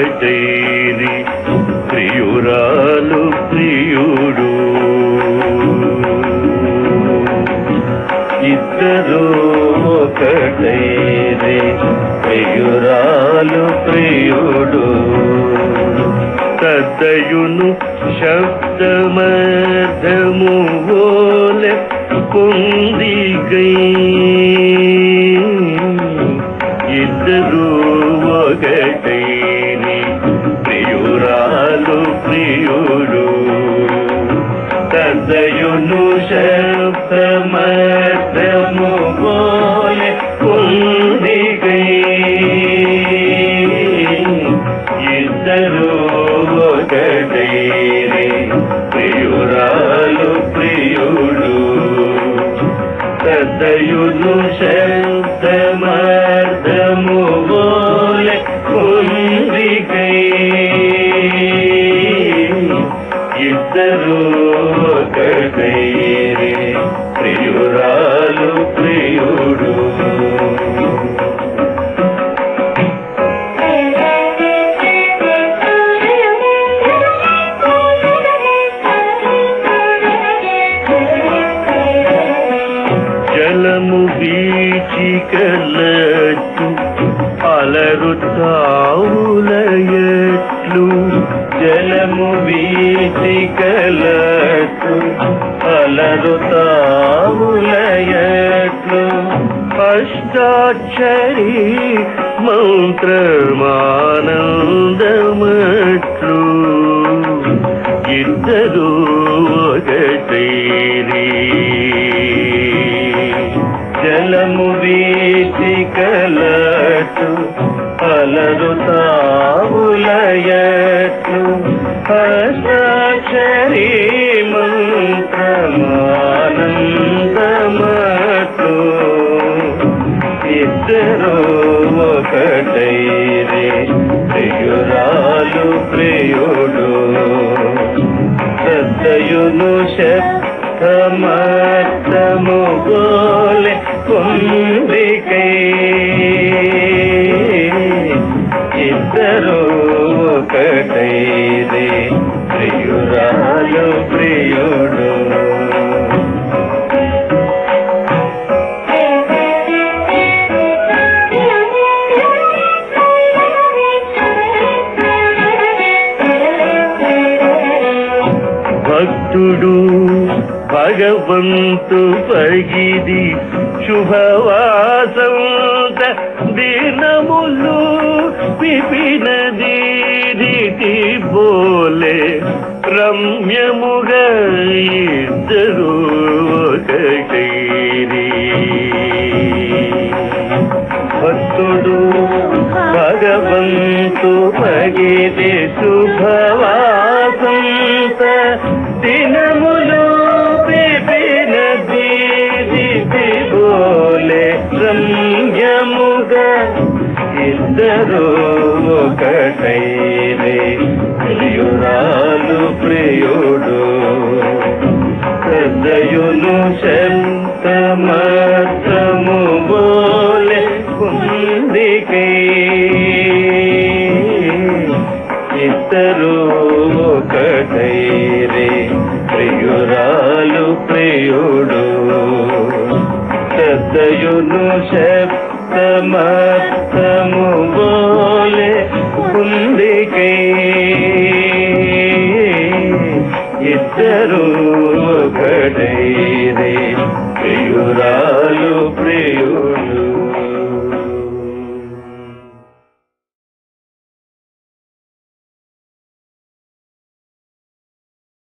ఒకటైరి ప్రియురాలు ప్రియుడు ఇద్దరు ఒకటైరి ప్రియురాలు ప్రియుడు తద్దయును శబ్దమర్థము ఓలె పొందిగై ఇద్దరు ఒకటైని ప్రియురాలు ప్రియుడు తద్దయును శబ్దమర్థము ఓలె పొందిగై ఇద్దరు ఒకటైరి ప్రియురాలు ప్రియుడు పెద్దయును శబ్దమర్థము బోలె కుందికై ఇద్దరు ఒకటైరి ప్రియురాలు ప్రియుడు జలము వీచికలట్టు అలరు తావులయట్లు జలము వీచికలట్టు అలరు తావులయట్లు అష్టాక్షరి మంత్రమానందమట్లు ఇద్దరు ఒకటైరి జలము వీచికలటు అలరు తావులయట్లు అష్టాక్షరి మంత్రమానందమట్లు ఇద్దరు ఒకటైరి ప్రియురాలు ప్రియుడు శ్రద్ధయును శబ్దమర్థము గోలె కుందికై ఇద్దరు ఒకటైరి ప్రియురాలు ప్రియుడు భక్తుడు భగవంతు పగిది శుభవాసంత దినములు పిపినది రీతి బోలే రమ్యముగా ఇద్దరు ఒకటైరి భక్తుడు భగవంతు పగిది శుభవాసంత దినములు పిపిన దీది బోలే రమ్యముగా ఇద్దరు ఒకటైరే ప్రియురాలు ప్రియుడు హృదయును శబ్దమర్థము బోలే కుందికై ఇద్దరు ఒకటైరే ప్రియురాలు ప్రియుడు శ్రద్ధయును శబ్దమర్థము బోలే కుందికై ఇద్దరు ఒకటైరే ప్రియురా